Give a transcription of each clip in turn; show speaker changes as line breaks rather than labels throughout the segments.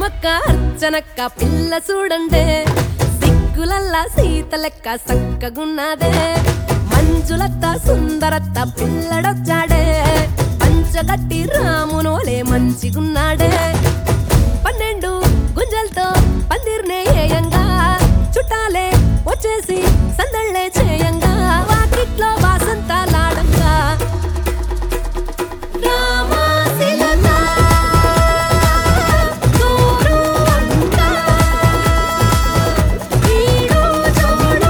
లచ్చుమక్క అర్చనక్క పిల్ల చూడండే సిగ్గులల్లా సీత లెక్క సక్కగున్నదే మంజులత్త సుందరత్త పిల్లడొచ్చాడే పంచగట్టి రామునోలే మంచిగున్నాడే పన్నెండు గుంజలతో పందిర్నే ఏయంగా చుట్టాలే వచ్చేసి సందళ్ళే చేయంగా వాకిట్లో వాసంతాలాడంగా రామాశిలక గోరువంక ఈడు చూడు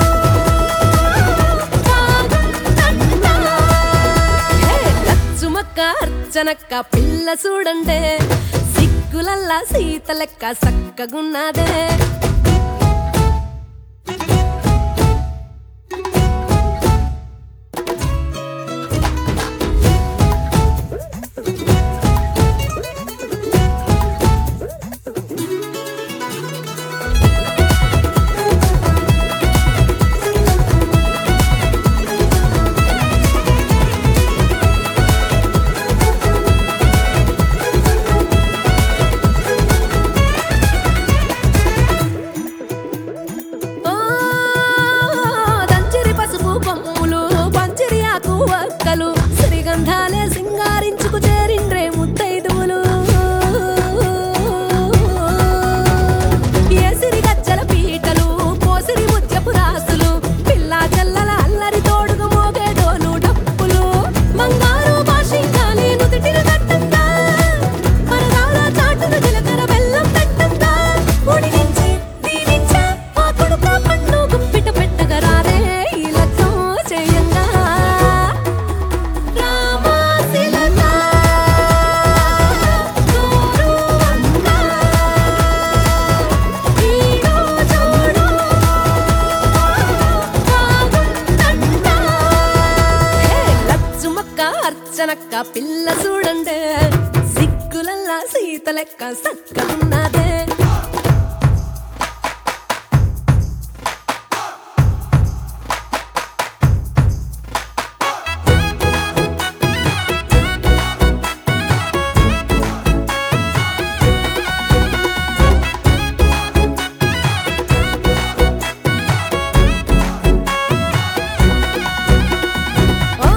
బాగుందంట. హే, లచ్చుమక్క అర్చనక్క పిల్ల చూడండే సిగ్గులల్లా సీత లెక్క సక్కగున్నదే ఓ దంచిరి పసుపు కొమ్ములు పంచిరి ఆకు వక్కలు శ్రీగంధాలే సింగారించుకు చేరిండ్రే ముత్తైదువులు ఏసిరి గజ్జల పీటలు పోసిరి ముత్యపు రాసులు పిల్లా చెల్లల అల్లరి తోడుగు మోగే డోలు డప్పులు మంగారు భాషించాలి నుదిటిన కట్టంగా పరదాల చాటున జీలకర్ర బెల్లం పెట్టంగా ఉడికించి దీవించా ఆ కొడుకు పన్ను గుప్పిట పెట్టగా రారే ఈ లక్కం చేయంగా రామాశిలక గోరువంక ఈడు చూడు బాగుందంట. హే, లచ్చుమక్క అర్చనక్క పిల్ల చూడండే సిగ్గులల్లా సీత లెక్క సక్కగున్నదే ఓ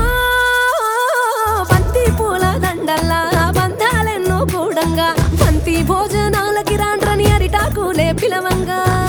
బంతి పూల దండల్లా బంధాలెన్నో కూడంగా బంతి భోజనాలకి రాండ్రని అరిటాకులే పిలవంగా